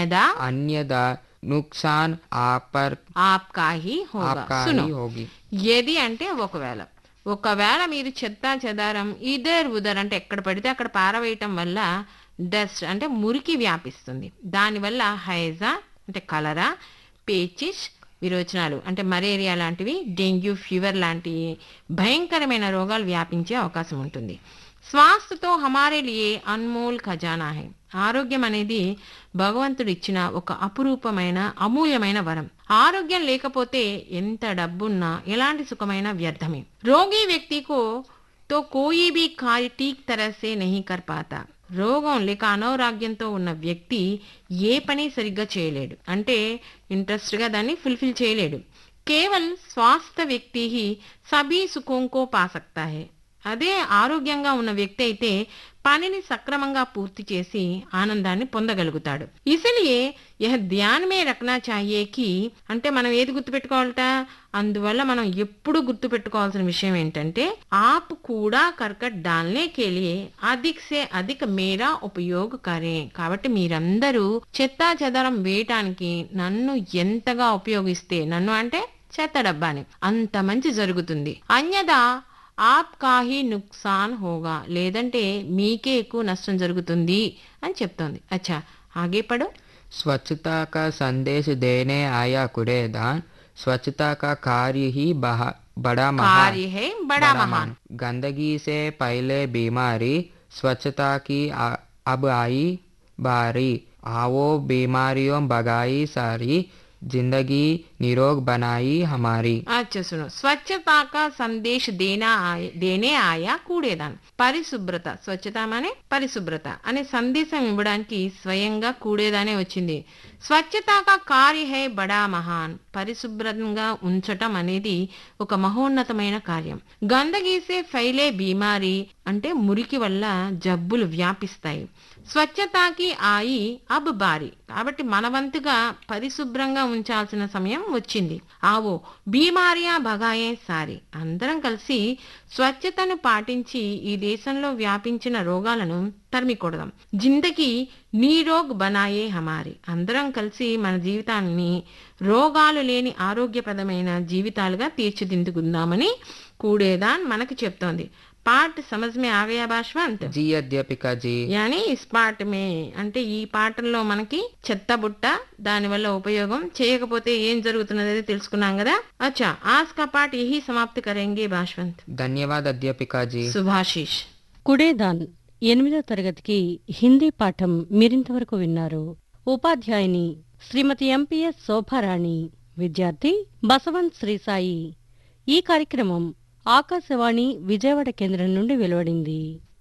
अन्यदा अन्यदा नुकसान आप पर आपका ही होगा आपका सुनो ही होगी ఏది అంటే ఒకవేళ ఒకవేళ మీరు చెత్త చెదారం ఇదర్ ఉదర్ అంటే ఎక్కడ పడితే అక్కడ పారవేయటం వల్ల డస్ట్ అంటే మురికి వ్యాపిస్తుంది దానివల్ల హైజా అంటే కలరా పేచిష్ విరోచనాలు అంటే మలేరియా లాంటివి డెంగ్యూ ఫీవర్ లాంటి భయంకరమైన రోగాలు వ్యాపించే అవకాశం ఉంటుంది స్వాస్థ్యతో హమారే లియే అన్మోల్ ఖజానా హై ఆరోగ్యం అనేది భగవంతుడు ఇచ్చిన ఒక అపురూపమైన అమూల్యమైన వరం ఆరోగ్యం లేకపోతే ఎంత డబ్బున్నా ఎలాంటి సుఖమైన వ్యర్థమే రోగి వ్యక్తికు తో కోయి బి కార్య ఠీక్ తరసే నహీ కర్ పాతా రోగం లేక అనారోగ్యంతో ఉన్న వ్యక్తి ఏ పని సరిగ్గా చేయలేడు అంటే ఇంట్రెస్ట్గా దాన్ని ఫుల్ఫిల్ చేయలేడు కేవల్ స్వాస్థ్య వ్యక్తి హి సభీ సుఖంకో పా సక్తా హై అదే ఆరోగ్యంగా ఉన్న వ్యక్తి అయితే పనిని సక్రమంగా పూర్తి చేసి ఆనందాన్ని పొందగలుగుతాడు ఇసలియే యహ ధ్యాన్ మే రఖనా చాహియే కి అంటే మనం ఏది గుర్తుపెట్టుకోవాలట అందువల్ల మనం ఎప్పుడు గుర్తుపెట్టుకోవాల్సిన విషయం ఏంటంటే ఆప్ కూడా కర్కట్ డాల్నే కేలియే అధిక్ సే అధిక్ మేరా ఉపయోగ కరే కాబట్టి మీరందరూ చెత్తా చెదరం వేయటానికి నన్ను ఎంతగా ఉపయోగిస్తే నన్ను అంటే చెత్త డబ్బాని అంత మంచి జరుగుతుంది అన్యదా ఆప్కా హీ నుక్సాన్ హోగా లేదంటే మీకే ఎక్కువ నష్టం జరుగుతుంది అని చెప్తోంది అచ్చా ఆగే పడు स्वच्छता का संदेश देने आया कूड़ेदान स्वच्छता का कार्य ही बहा- बड़ा महान కార్య హై బడా మహాన్ गंदगी से पहले बीमारी स्वच्छता की आ- अब आई बारी आओ बीमारियों भगाई सारी जिंदगी निरोग बनाई हमारी अच्छा सुनो స్వచ్ఛతా కా సందేశ్ దేనా ఆయ- దేనే ఆయా కూడేదాన్ పరిశుభ్రత స్వచ్ఛత అనే పరిశుభ్రత అనే సందేశం ఇవ్వడానికి స్వయంగా కూడేదానే వచ్చింది స్వచ్ఛతా కా కార్య హై బడా మహాన్ పరిశుభ్రంగా ఉంచటం అనేది ఒక మహోన్నతమైన కార్యం గందగీసే ఫైలే బీమారి అంటే మురికి వల్ల జబ్బులు వ్యాపిస్తాయి స్వచ్ఛతాకి ఆయి అబ్ బారి కాబట్టి మనవంతుగా పరిశుభ్రంగా ఉంచాల్సిన సమయం వచ్చింది ఆవో బీమారియా భగాయే సారి అందరం కలిసి స్వచ్ఛతను పాటించి ఈ దేశంలో వ్యాపించిన రోగాలను తరిమికొడదాం జిందకి నీరోగ్ బనాయే హమారి అందరం కలిసి మన జీవితాన్ని రోగాలు లేని ఆరోగ్యప్రదమైన జీవితాలుగా తీర్చిదిద్దుకుందామని కూడేదాన్ మనకి చెప్తోంది పాట సమజ్ మే ఆగయా భాష్వంత్ जी अध्यापिका जी యాని ఇస్ పాట మే అంటే ఈ పాటల్లో మనకి చెత్త బుట్ట దానివల్ల ఉపయోగం చేయకపోతే ఏం జరుగుతున్నది తెలుసుకున్నాం కదా అచ్చా ఆజ్ కా పాట యహీ సమాప్తి కరేంగే భాష్వంత్ धन्यवाद अध्यापिका जी సుభాషిష్ కుడేదాన్ ఎనిమిదో తరగతికి హిందీ పాఠం మీరింతవరకు విన్నారు ఉపాధ్యాయుని శ్రీమతి ఎంపీఎస్ శోభారాణి విద్యార్థి బసవంత్ శ్రీసాయి ఈ కార్యక్రమం ఆకాశవాణి విజయవాడ కేంద్రం నుండి వెలువడింది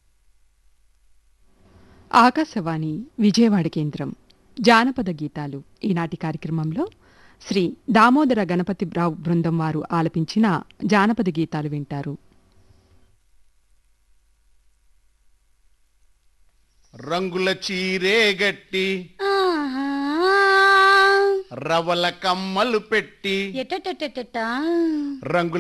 ఆకాశవాణి విజయవాడ కేంద్రం జానపద గీతాలు ఈనాటి కార్యక్రమంలో శ్రీ దామోదర గణపతి రావు బృందం వారు ఆలపించిన జానపద గీతాలు వింటారు రంగుల చీరే గట్టి రవల కమ్మలు పెట్టి ఎటటటటట రంగుల